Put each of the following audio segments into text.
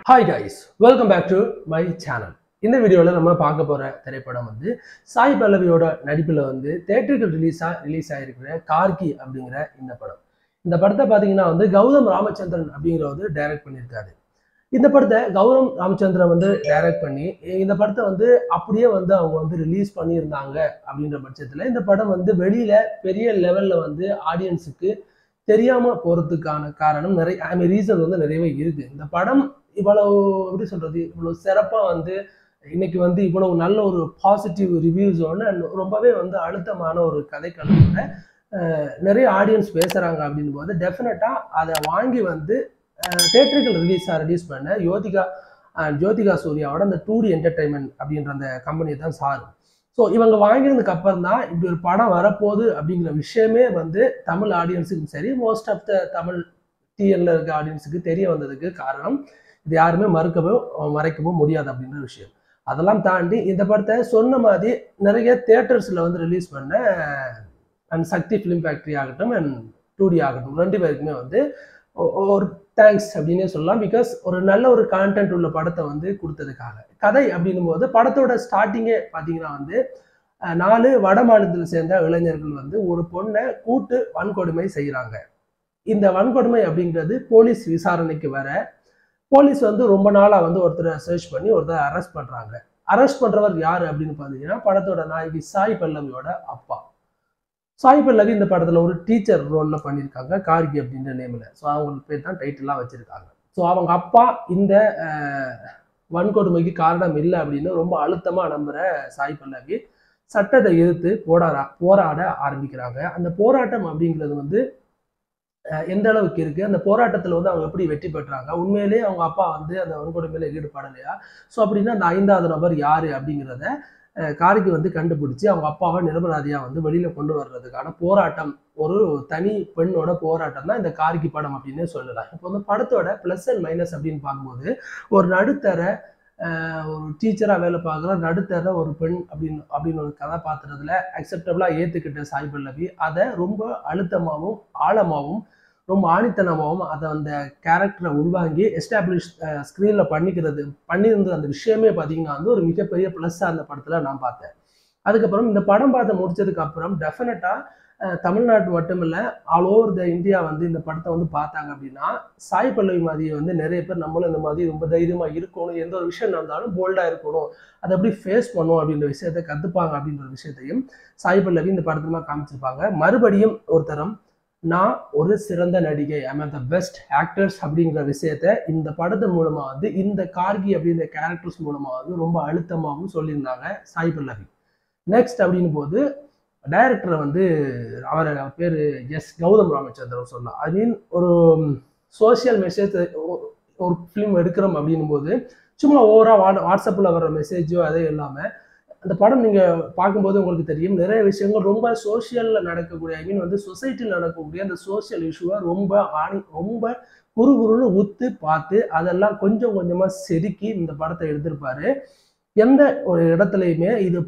hi guys welcome back to my channel இந்த வீடியோவில் நம்ம பார்க்க போகிற திரைப்படம் வந்து சாய் பல்லவியோட நடிப்பில் வந்து தேட்டருக்கு ரிலீஸாக ரிலீஸ் ஆகிருக்கிற கார்கி அப்படிங்கிற இந்த படம் இந்த படத்தை பார்த்தீங்கன்னா வந்து கௌதம் ராமச்சந்திரன் அப்படிங்கிறவர் டைரக்ட் பண்ணியிருக்காரு இந்த படத்தை கௌதம் ராமச்சந்திரன் வந்து டைரக்ட் பண்ணி இந்த படத்தை வந்து அப்படியே வந்து அவங்க வந்து ரிலீஸ் பண்ணியிருந்தாங்க அப்படின்ற பட்சத்தில் இந்த படம் வந்து வெளியில பெரிய லெவலில் வந்து ஆடியன்ஸுக்கு தெரியாம போறதுக்கான காரணம் நிறைய ஐ மீன் ரீசன் வந்து நிறையவே இருக்கு இந்த படம் இவ்வளவு எப்படி சொல்றது இவ்வளவு சிறப்பா வந்து இன்னைக்கு வந்து இவ்வளவு நல்ல ஒரு பாசிட்டிவ் ரிவ்யூஸோட ரொம்பவே வந்து அழுத்தமான ஒரு கதைக்களத்துல அஹ், நிறைய ஆடியன்ஸ் பேசுறாங்க அப்படின் போது டெஃபினட்டா அதை வாங்கி வந்து தேட்டருக்கு ரிலீஸாக ரிலீஸ் பண்ண யோதிகா அஹ், ஜோதிகா சூர்யாவோட அந்த டூ டி என்டர்டைன்மெண்ட் அப்படின்ற அந்த கம்பெனி தான் சாரும் ஸோ இவங்க வாங்கினதுக்கு அப்புறம் தான் இப்படி ஒரு படம் வரப்போகுது அப்படிங்கிற விஷயமே வந்து தமிழ் ஆடியன்ஸுக்கும் சரி மோஸ்ட் ஆஃப் த தமிழ் டிஎல்ல இருக்க ஆடியன்ஸுக்கு தெரிய வந்ததுக்கு காரணம் இது யாருமே மறுக்கவோ மறைக்கவோ முடியாது அப்படின்ற விஷயம் அதெல்லாம் தாண்டி இந்த படத்தை சொன்ன மாதிரி நிறைய தேட்டர்ஸில் வந்து ரிலீஸ் பண்ண அண்ட் சக்தி ஃபிலிம் ஃபேக்ட்ரி ஆகட்டும் அண்ட் டூ டி ஆகட்டும் ரெண்டு பேருக்குமே வந்து ஒ- ஒரு தேங்க்ஸ் அப்படின்னே சொல்லலாம் பிகாஸ் ஒரு நல்ல ஒரு கான்டென்ட் உள்ள படத்தை வந்து கொடுத்ததுக்காக கதை அப்படின்னும் போது படத்தோட ஸ்டார்டிங்கே பார்த்தீங்கன்னா வந்து அஹ், நாலு வட மாநிலத்தில் சேர்ந்த இளைஞர்கள் வந்து ஒரு பொண்ணை கூட்டு வன்கொடுமை செய்கிறாங்க இந்த வன்கொடுமை அப்படிங்கிறது போலீஸ் விசாரணைக்கு வர போலீஸ் வந்து ரொம்ப நாளாக வந்து ஒருத்தரை சர்ச் பண்ணி ஒருத்தரை அரெஸ்ட் பண்ணுறாங்க அரெஸ்ட் பண்ணுறவர் யார் அப்படின்னு பார்த்தீங்கன்னா படத்தோட நாயகி சாய் பல்லவியோட அப்பா சாய் பல்லவி இந்த படத்தில் ஒரு டீச்சர் ரோலில் பண்ணியிருக்காங்க கார்கி அப்படின்ற நேமில் ஸோ அவங்களுக்கு பேர் தான் டைட்டிலாக வச்சுருக்காங்க ஸோ அவங்க அப்பா இந்த அஹ், வன்கொடுமைக்கு காரணம் இல்லை அப்படின்னு ரொம்ப அழுத்தமாக நம்புகிற சாய் பல்லவி சட்டத்தை எதிர்த்து போராட போராட ஆரம்பிக்கிறாங்க அந்த போராட்டம் அப்படிங்கிறது வந்து அஹ், எந்த அளவுக்கு இருக்கு அந்த போராட்டத்தில் வந்து அவங்க எப்படி வெற்றி பெற்றாங்க உண்மையிலேயே அவங்க அப்பா வந்து அந்த வன்கொடுமையில ஈடுபடலையா ஸோ அப்படின்னா அந்த ஐந்தாவது நபர் யாரு அப்படிங்கிறத அஹ், கார்கி வந்து கண்டுபிடிச்சு அவங்க அப்பாவை நிரபராதியா வந்து வெளியில கொண்டு வர்றதுக்கான போராட்டம் ஒரு தனி பெண்ணோட போராட்டம் தான் இந்த கார்கி படம் அப்படின்னே சொல்லலாம் இப்போ வந்து படத்தோட ப்ளஸ் அண்ட் மைனஸ் அப்படின்னு பார்க்கும்போது ஒரு நடுத்தர அஹ், ஒரு டீச்சராக வேலை பார்க்குற நடுத்தர ஒரு பெண் அப்படின்னு அப்படின்னு ஒரு கதாபாத்திரத்தில் அக்செப்டபுளாக ஏற்றுக்கிட்ட சாய் பல்லவி அதை ரொம்ப அழுத்தமாகவும் ஆழமாகவும் ரொம்ப ஆணித்தனமாகவும் அதை அந்த கேரக்டரை உள்வாங்கி எஸ்டாப்ளிஷ் ஸ்க்ரீனில் பண்ணிக்கிறது பண்ணியிருந்த அந்த விஷயமே பார்த்தீங்கன்னா வந்து ஒரு மிகப்பெரிய ப்ளஸ்ஸாக அந்த படத்தில் நான் பார்த்தேன் அதுக்கப்புறம் இந்த படம் பார்த்து முடிச்சதுக்கு அப்புறம் டெஃபினட்டாக தமிழ்நாட்டு மட்டும் இல்லை ஆல் ஓவர் த இந்தியா வந்து இந்த படத்தை வந்து பார்த்தாங்க அப்படின்னா சாய் பல்லவி மாதிரியை வந்து நிறைய பேர் நம்மளும் இந்த மாதிரி ரொம்ப தைரியமாக இருக்கணும் எந்த ஒரு விஷயம் நடந்தாலும் போல்டாக இருக்கணும் அதை எப்படி ஃபேஸ் பண்ணும் அப்படின்ற விஷயத்தை கற்றுப்பாங்க அப்படின்ற ஒரு விஷயத்தையும் சாய் பல்லவி இந்த படத்துல காமிச்சிருப்பாங்க மறுபடியும் ஒரு தரம் நான் ஒரு சிறந்த நடிகை ஐம் த பெஸ்ட் ஆக்டர்ஸ் அப்படிங்கிற விஷயத்த இந்த படத்து மூலமா வந்து இந்த கார்கி அப்படின்ற கேரக்டர்ஸ் மூலமா வந்து ரொம்ப அழுத்தமாகவும் சொல்லியிருந்தாங்க சாய் பல்லவி நெக்ஸ்ட் அப்படின் போது டைரக்டர் வந்து அவர் அவர் பேர் எஸ் கௌதம் ராமச்சந்திரன் சொல்லலாம் ஐ மீன் ஒரு சோஷியல் மெசேஜ் ஒரு ஃபிலிம் எடுக்கிறோம் அப்படின்னும் போது சும்மா ஓவரா வாட்ஸ்அப்பில் வர மெசேஜோ அதே இல்லாமல் அந்த படம் நீங்கள் பார்க்கும்போது உங்களுக்கு தெரியும் நிறைய விஷயங்கள் ரொம்ப சோஷியலில் நடக்கக்கூடிய ஐ மீன் வந்து சொசைட்டியில் நடக்கக்கூடிய அந்த சோஷியல் இஷ்யூவை ரொம்ப ஆணி ரொம்ப குறு குறுன்னு உத்து பார்த்து அதெல்லாம் கொஞ்சம் கொஞ்சமாக செதுக்கி இந்த படத்தை எடுத்திருப்பாரு எந்த ஒரு இடத்துலையுமே இது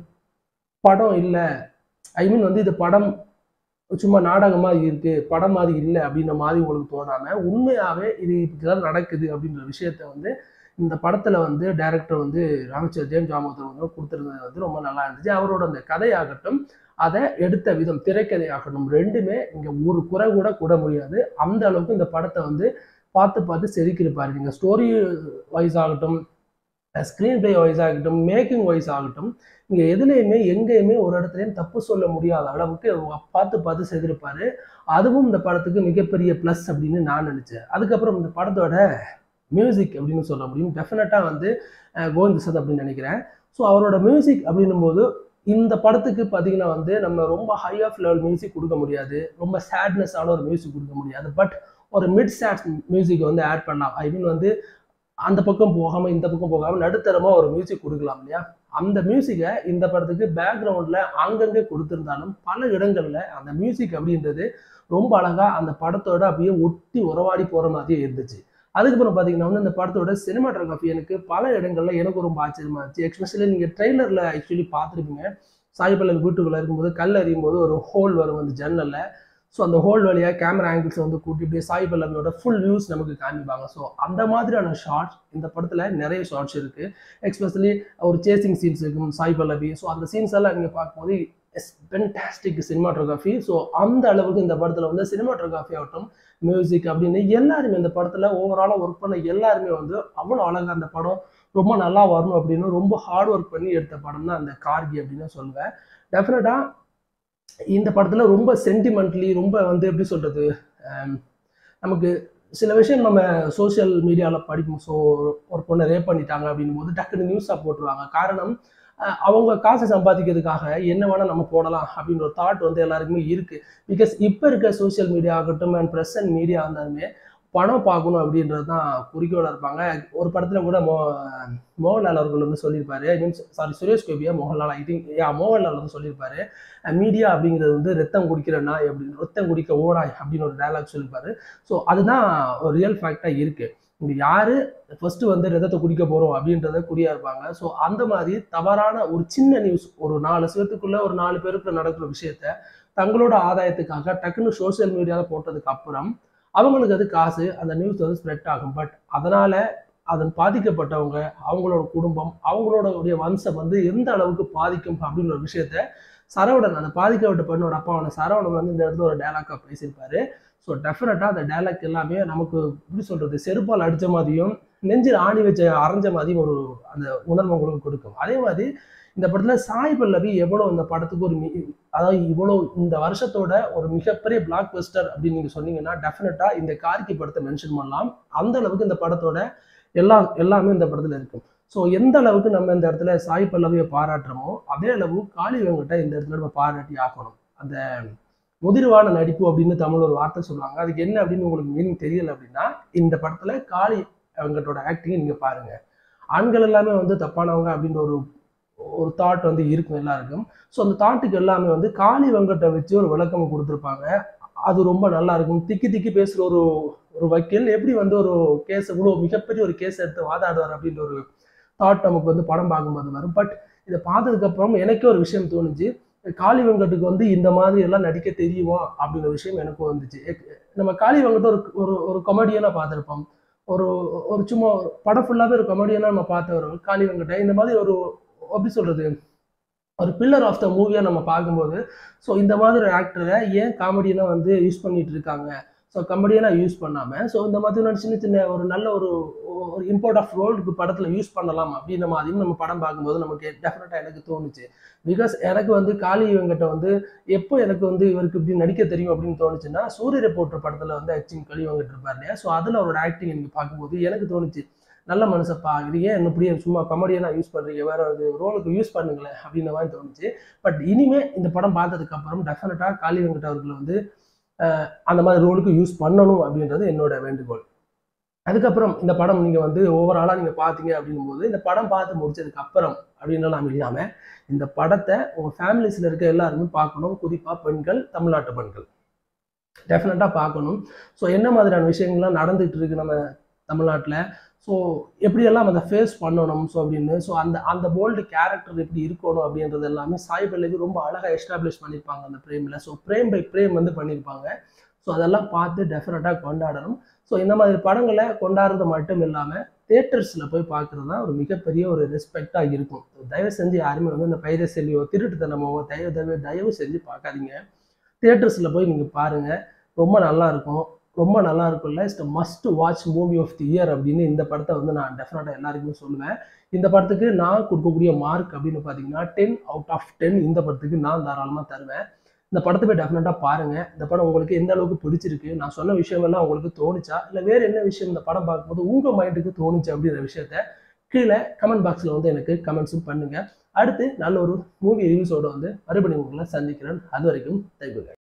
படம் இல்லை ஐ மீன் வந்து இது படம் சும்மா நாடகம் மாதிரி இருக்கு படம் மாதிரி இல்லை அப்படின்ற மாதிரி உங்களுக்கு தோணாம உண்மையாவே இது இப்படிதான் நடக்குது அப்படின்ற விஷயத்த வந்து இந்த படத்துல வந்து டைரக்டர் வந்து ராமச்சந்திர ஜேம்ஸ் ராமோதர் வந்து கொடுத்துருந்தது வந்து ரொம்ப நல்லா இருந்துச்சு அவரோட அந்த கதையாகட்டும் அதை எடுத்த விதம் திரைக்கதையாகட்டும் ரெண்டுமே இங்க ஒரு குறை கூட கூட முடியாது அந்த அளவுக்கு இந்த படத்தை வந்து பார்த்து பார்த்து செதுக்கியிருப்பாரு நீங்க ஸ்டோரி வைஸ் ஆகட்டும் ஸ்க்ரீன் பிளே வைஸ் ஆகட்டும் மேக்கிங் வைஸ் ஆகட்டும் இங்கே எதுலேயுமே எங்கேயுமே ஒரு இடத்துலையும் தப்பு சொல்ல முடியாத அளவுக்கு அவங்க பார்த்து பார்த்து செய்திருப்பாரு அதுவும் இந்த படத்துக்கு மிகப்பெரிய ப்ளஸ் அப்படின்னு நான் நினச்சேன் அதுக்கப்புறம் இந்த படத்தோட மியூசிக் அப்படின்னு சொல்ல முடியும் டெஃபினட்டாக வந்து அஹ், கோவிந்த் சத் அப்படின்னு நினைக்கிறேன் ஸோ அவரோட மியூசிக் அப்படின்னும் போது இந்த படத்துக்கு பார்த்தீங்கன்னா வந்து நம்ம ரொம்ப ஹை ஆஃப் லெவல் மியூசிக் கொடுக்க முடியாது ரொம்ப சேட்னஸான ஒரு மியூசிக் கொடுக்க முடியாது பட் ஒரு மிட் சேட் மியூசிக் வந்து ஆட் பண்ணலாம் ஐ மீன் வந்து அந்த பக்கம் போகாம இந்த பக்கம் போகாம நடுத்தரமா ஒரு மியூசிக் கொடுக்கலாம் இல்லையா அந்த மியூசிக்கை இந்த படத்துக்கு பேக்ரவுண்ட்ல அங்கங்கே கொடுத்திருந்தாலும் பல இடங்கள்ல அந்த மியூசிக் அப்படின்றது ரொம்ப அழகா அந்த படத்தோட அப்படியே ஒட்டி உறவாடி போற மாதிரியே இருந்துச்சு அதுக்கப்புறம் பார்த்தீங்கன்னா வந்து இந்த படத்தோட சினிமாட்டோகிராஃபி எனக்கு பல இடங்கள்ல எனக்கு ரொம்ப ஆச்சரியமா இருந்துச்சு எக்ஸ்பெஷலி நீங்க ட்ரெய்லர்ல ஆக்சுவலி பார்த்துருப்பீங்க சாய் பல்லவி வீட்டுக்குள்ள இருக்கும்போது கல் எறியும் போது ஒரு ஹோல் வரும் அந்த ஜன்னல்ல ஸோ அந்த ஹோல் வழியாக கேமரா ஆங்கிள்ஸ் வந்து கூட்டி இப்படியே சாய் பல்லவியோட ஃபுல் வியூஸ் நமக்கு காமிப்பாங்க ஸோ அந்த மாதிரியான ஷார்ட்ஸ் இந்த படத்தில் நிறைய ஷார்ட்ஸ் இருக்குது எக்ஸ்பெஷலி ஒரு சேசிங் சீன்ஸ் இருக்கும் சாய் பல்லவி ஸோ அந்த சீன்ஸ் எல்லாம் நீங்கள் பார்க்கும்போது பென்டாஸ்டிக் சினிமாட்டோகிராஃபி ஸோ அந்த அளவுக்கு இந்த படத்தில் வந்து சினிமாட்டோகிராஃபி ஆகட்டும் மியூசிக் அப்படின்னு எல்லாருமே இந்த படத்தில் ஓவராலாக ஒர்க் பண்ண எல்லாருமே வந்து அவ்வளோ அழகாக அந்த படம் ரொம்ப நல்லா வரணும் அப்படின்னு ரொம்ப ஹார்ட் ஒர்க் பண்ணி எடுத்த படம் தான் அந்த கார்கி அப்படின்னு சொல்லுவேன் டெஃபினட்டாக இந்த படத்தில் ரொம்ப சென்டிமெண்ட்லி ரொம்ப வந்து எப்படி சொல்கிறது நமக்கு சில விஷயம் நம்ம சோஷியல் மீடியாவில் படிப்போம் ஸோ ஒரு பொண்ணை ரேப் பண்ணிட்டாங்க அப்படின்னும் போது டக்குன்னு நியூஸாக போட்டுருவாங்க காரணம் அஹ் அவங்க காசு சம்பாதிக்கிறதுக்காக என்ன வேணால் நம்ம போடலாம் அப்படின்ற ஒரு தாட் வந்து எல்லாருக்குமே இருக்குது பிகாஸ் இப்போ இருக்க சோஷியல் மீடியா ஆகட்டும் அண்ட் ப்ரெஸ் அண்ட் மீடியா இருந்தாலுமே பணம் பார்க்கணும் அப்படின்றது தான் குறிக்கோளாக இருப்பாங்க ஒரு படத்தில் கூட மோ மோகன்லால் அவர்கள் வந்து சொல்லியிருப்பாரு மீன்ஸ் சாரி சுரேஷ் கோபியா Mohanlal I think yeah Mohanlal வந்து சொல்லியிருப்பாரு மீடியா அப்படிங்கிறது வந்து ரத்தம் குடிக்கிற நாய் அப்படின்னு ரத்தம் குடிக்க ஓடாய் அப்படின்னு ஒரு டயலாக் சொல்லியிருப்பாரு ஸோ அதுதான் ஒரு ரியல் ஃபேக்டாக இருக்குது இங்கே யார் ஃபர்ஸ்ட் வந்து ரத்தத்தை குடிக்க போகிறோம் அப்படின்றத குறியா இருப்பாங்க ஸோ அந்த மாதிரி தவறான ஒரு சின்ன நியூஸ் ஒரு நாலு வருஷத்துக்குள்ள ஒரு நாலு பேருக்கு நடக்கிற விஷயத்த தங்களோட ஆதாயத்துக்காக டக்குன்னு சோஷியல் மீடியாவில் போட்டதுக்கு அப்புறம் அவங்களுக்கு அது காசு அந்த நியூஸ் வந்து ஸ்ப்ரெட் ஆகும் பட் அதனால அதன் பாதிக்கப்பட்டவங்க அவங்களோட குடும்பம் அவங்களோட உடைய வம்சம் வந்து எந்த அளவுக்கு பாதிக்கும் அப்படின்ற ஒரு விஷயத்த சரவணன் அந்த பாதிக்கப்பட்ட பெண்ணோட அப்பாவான சரவணன் வந்து இந்த இடத்துல ஒரு டயலாக்காக பேசியிருப்பாரு ஸோ டெஃபினட்டாக அந்த டயலாக் எல்லாமே நமக்கு எப்படி சொல்கிறது செருப்பால் அடித்த மாதிரியும் நெஞ்சில் ஆணி வச்ச அரைஞ்ச மாதிரியும் ஒரு அந்த உணர்வு உங்களுக்கு கொடுக்கும் அதே மாதிரி இந்த படத்தில் சாய் பல்லவி எவ்வளோ இந்த படத்துக்கு ஒரு மி- அதாவது இவ்வளோ இந்த வருஷத்தோட ஒரு மிகப்பெரிய பிளாக் பஸ்டர் அப்படின்னு நீங்கள் சொன்னீங்கன்னா டெஃபினட்டாக இந்த கார்கி படத்தை மென்ஷன் பண்ணலாம் அந்த அளவுக்கு இந்த படத்தோட எல்லா எல்லாமே இந்த படத்தில் இருக்கும் ஸோ எந்த அளவுக்கு நம்ம இந்த இடத்துல சாய் பல்லவியை பாராட்டுறோமோ அதே அளவு காளி வெங்கட்டை இந்த இடத்துல நம்ம பாராட்டி ஆக்கணும் அந்த முதிர்வான நடிப்பு அப்படின்னு தமிழ் ஒரு வார்த்தை சொல்லுவாங்க அதுக்கு என்ன அப்படின்னு உங்களுக்கு மீனிங் தெரியல அப்படின்னா இந்த படத்துல காளி வெங்கட்டோட ஆக்டிங் நீங்க பாருங்க ஆண்கள் எல்லாமே வந்து தப்பானவங்க அப்படின்ற ஒரு ஒரு தாட் வந்து இருக்கும் எல்லாருக்கும் ஸோ அந்த தாட்டுக்கு எல்லாமே வந்து காளி வெங்கட்டை வச்சு ஒரு விளக்கம் கொடுத்துருப்பாங்க அது ரொம்ப நல்லா இருக்கும் திக்கி திக்கி பேசுகிற ஒரு ஒரு வக்கீல் எப்படி வந்து ஒரு கேஸ் இவ்வளோ மிகப்பெரிய ஒரு கேஸ் எடுத்து வாதாடுவார் அப்படின்ற ஒரு தாட் நமக்கு வந்து படம் பார்க்கும்போது வரும் பட் இதை பார்த்ததுக்கப்புறம் எனக்கே ஒரு விஷயம் தோணுச்சு காளி வெங்கட்டுக்கு வந்து இந்த மாதிரி எல்லாம் நடிக்க தெரியுமா அப்படின்ற விஷயம் எனக்கும் வந்துச்சு எக்- நம்ம காளி வெங்கட் ஒரு ஒரு ஒரு கொமெடியனாக பார்த்துருப்போம் ஒரு ஒரு சும்மா ஒரு படம் ஃபுல்லாகவே ஒரு கொமெடியனாக நம்ம பார்த்த ஒரு காளி வெங்கட்டை இந்த மாதிரி ஒரு எப்படி சொல்கிறது ஒரு பில்லர் ஆஃப் த மூவியாக நம்ம பார்க்கும்போது ஸோ இந்த மாதிரி ஒரு ஆக்டரை ஏன் காமெடியனாக வந்து யூஸ் பண்ணிட்டு இருக்காங்க ஸோ கமெடியனாக யூஸ் பண்ணாமல் ஸோ இந்த மாதிரி ஒரு சின்ன சின்ன ஒரு நல்ல ஒரு ஒரு இம்போர்ட் ஆஃப் ரோலுக்கு படத்தில் யூஸ் பண்ணலாம் அப்படின்ற மாதிரியும் நம்ம படம் பார்க்கும்போது நமக்கு டெஃபினட்டாக எனக்கு தோணுச்சு பிகாஸ் எனக்கு வந்து காளி வெங்கட்ட வந்து எப்போ எனக்கு வந்து இவருக்கு இப்படி நடிக்க தெரியும் அப்படின்னு தோணுச்சுன்னா சூரிய ரிப்போர்ட்டர் படத்தில் வந்து ஆக்டிங் களி வெங்கட் இருப்பார் இல்லையா ஸோ அதில் அவரோட ஆக்டிங் எனக்கு பார்க்கும்போது எனக்கு தோணுச்சு நல்ல மனுஷப்பா இது ஏன் என்ன இப்படியே சும்மா கமெடியனாக யூஸ் பண்ணுறீங்க வேற ஒரு ரோலுக்கு யூஸ் பண்ணுங்களேன் அப்படின்ற மாதிரி தோணுச்சு பட் இனிமே இந்த படம் பார்த்ததுக்கு அப்புறம் டெஃபினட்டாக காளி வெங்கட் அவர்கள் வந்து அஹ், அந்த மாதிரி ரோலுக்கு யூஸ் பண்ணணும் அப்படின்றது என்னோட வேண்டுகோள் அதுக்கப்புறம் இந்த படம் நீங்கள் வந்து ஓவராலாக நீங்கள் பார்த்தீங்க அப்படின்னும் போது இந்த படம் பார்த்து முடிச்சதுக்கு அப்புறம் அப்படின்லாம் இல்லாமல் இந்த படத்தை உங்கள் ஃபேமிலிஸில் இருக்க எல்லாருமே பார்க்கணும் குறிப்பாக பெண்கள் தமிழ்நாட்டு பெண்கள் டெஃபினட்டாக பார்க்கணும் ஸோ என்ன மாதிரியான விஷயங்கள்லாம் நடந்துகிட்டு இருக்கு நம்ம தமிழ்நாட்டில் ஸோ எப்படியெல்லாம் அதை ஃபேஸ் பண்ணணும் ஸோ அப்படின்னு ஸோ அந்த அந்த போல்டு கேரக்டர் எப்படி இருக்கணும் அப்படின்றது எல்லாமே சாய் பல்லவி ரொம்ப அழகாக எஸ்டாப்ளிஷ் பண்ணியிருப்பாங்க அந்த பிரேமில் ஸோ பிரேம் பை பிரேம் வந்து பண்ணியிருப்பாங்க ஸோ அதெல்லாம் பார்த்து டெஃபினட்டாக கொண்டாடணும் ஸோ இந்த மாதிரி படங்களை கொண்டாடுறது மட்டும் இல்லாமல் தேட்டர்ஸில் போய் பார்க்குறது தான் ஒரு மிகப்பெரிய ஒரு ரெஸ்பெக்டாக இருக்கும் தயவு செஞ்சு யாருமே வந்து இந்த பைரசெல்லியோ திருட்டுத்தனமோ தயவு தயவு தயவு செஞ்சு பார்க்காதீங்க தேட்டர்ஸில் போய் நீங்கள் பாருங்கள் ரொம்ப நல்லா இருக்கும் ரொம்ப நல்லா இருக்கும்ல it's must watch movie of the year அப்படின்னு இந்த படத்தை வந்து நான் டெஃபினட்டாக எல்லாருக்குமே சொல்லுவேன் இந்த படத்துக்கு நான் கொடுக்கக்கூடிய மார்க் அப்படின்னு பார்த்தீங்கன்னா டென் அவுட் ஆஃப் டென் இந்த படத்துக்கு நான் தாராளமாக தருவேன் இந்த படத்தை போய் டெஃபினட்டாக பாருங்கள் இந்த படம் உங்களுக்கு எந்த அளவுக்கு பிடிச்சிருக்கு நான் சொன்ன விஷயமெல்லாம் உங்களுக்கு தோணுச்சா இல்லை வேறு என்ன விஷயம் இந்த படம் பார்க்கும்போது உங்கள் மைண்டுக்கு தோணுச்சு அப்படின்ற விஷயத்த கீழே கமெண்ட் பாக்ஸில் வந்து எனக்கு கமெண்ட்ஸும் பண்ணுங்கள் அடுத்து நல்ல ஒரு மூவி ரிவ்யூஸோட வந்து மறுபடியும் உங்களை சந்திக்கிறேன் அது வரைக்கும் தேங்க்யூ